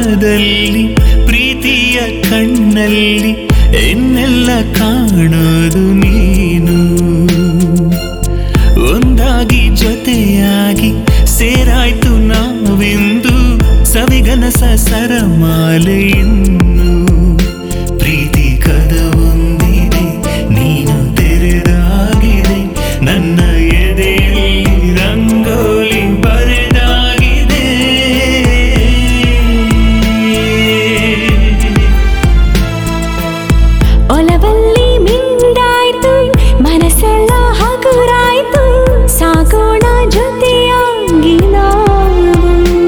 ಮನದಲ್ಲಿ ಪ್ರೀತಿಯ ಕಣ್ಣಲ್ಲಿ ಎನ್ನೆಲ್ಲ ಕಾಣೋದು ನೀನು ಒಂದಾಗಿ ಜೊತೆಯಾಗಿ ಸೇರಾಯ್ತು ನಾವಿಂದು ಸವಿಗನಸ ಸರಮಾಲೆಯನ್ನು ಪ್ರೀತಿ ಕದ ಒಂದಿದೆ ನೀನು ತೆರೆದಾಗಿದೆ ನನ್ನ ಎದೆಯಲ್ಲಿ ರಂಗೋಲಿ ಬರೆದಾಗಿದೆ ಒಲವಲ್ಲಿ ಮಿಂದಾಯ್ತು ಮನಸ್ಸೆಲ್ಲ ಹಗುರಾಯ್ತು ಸಾಗೋಣ ಜೊತೆಯಾಗಿ ನಾವು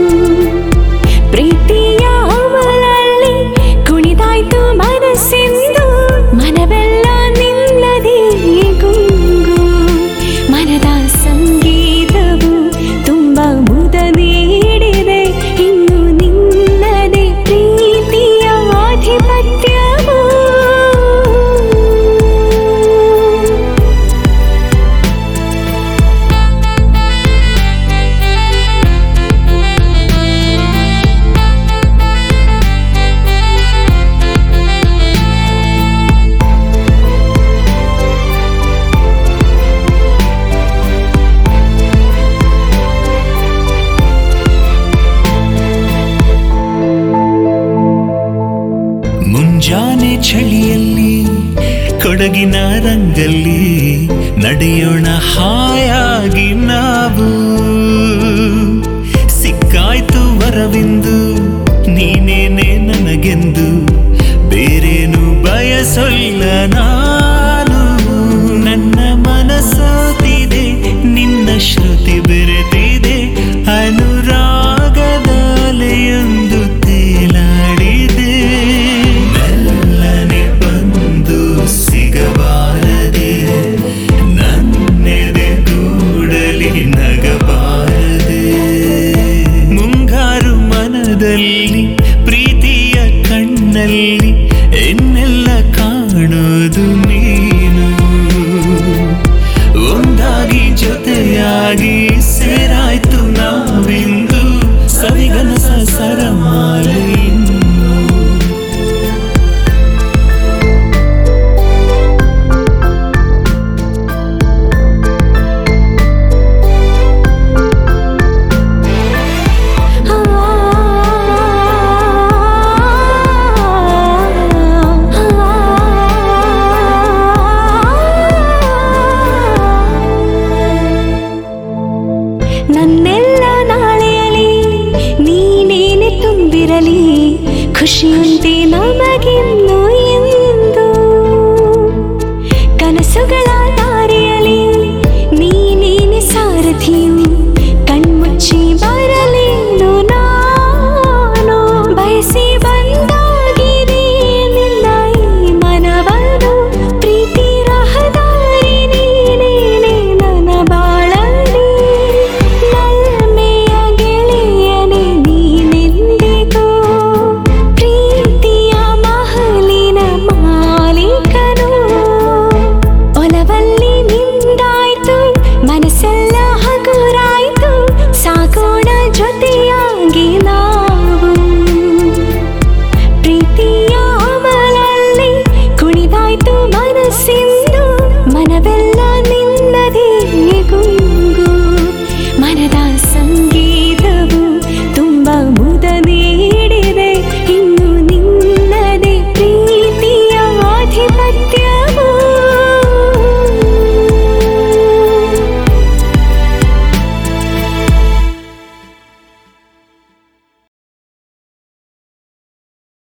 ಪ್ರೀತಿಯ ಅಮಲಲ್ಲಿ ಕುಣಿದಾಯ್ತು ಮನಸ್ಸೆಂದು ಮನವೆಲ್ಲ ನಿಲ್ಲದೆ ಗುಂಗು ಮನದ ಸಂಗೀತವು ತುಂಬ ಮುದ ನೀಡಿದೆ ಇನ್ನು ನಿನ್ನದೆ ಪ್ರೀತಿಯ ಆಧಿಪತ್ಯವು ಮುಂಜಾನೆ ಚಳಿಯಲ್ಲಿ ಕೊಡಗಿನ ರಂಗಲ್ಲಿ ನಡೆಯೋಣ ಹಾಯಾಗಿ ನಾವು ಸಿಕ್ಕಾಯ್ತು ವರವಿಂದು ನೀನೇನೆ ನನಗೆಂದು ಬೇರೇನು ಬಯಸೊಲ್ಲ ನಾನು ನನ್ನ ಮನಸ್ಸೋತಿದೆ ನಿನ್ನ ಶ್ರುತಿ ಬೆರೆತಿದೆ ಅನುರಾಗದ ಅಲೆಯೊಂದು ತೇಲಾಡಿದೆ ಮೆಲ್ಲನೆ ಬಂದು ಸಿಗಬಾರದೆ ನನ್ನೆದೆ ಕೂಡಲಿ ನಗಬಾರದೆ ಮುಂಗಾರು ಮನದಲ್ಲಿ ಪ್ರೀತಿಯ ಕಣ್ಣಲ್ಲಿ ಎನ್ನೆಲ್ಲ ಕಾಣೋದು ನೀನು ಒಂದಾಗಿ ಜೊತೆಯಾಗಿ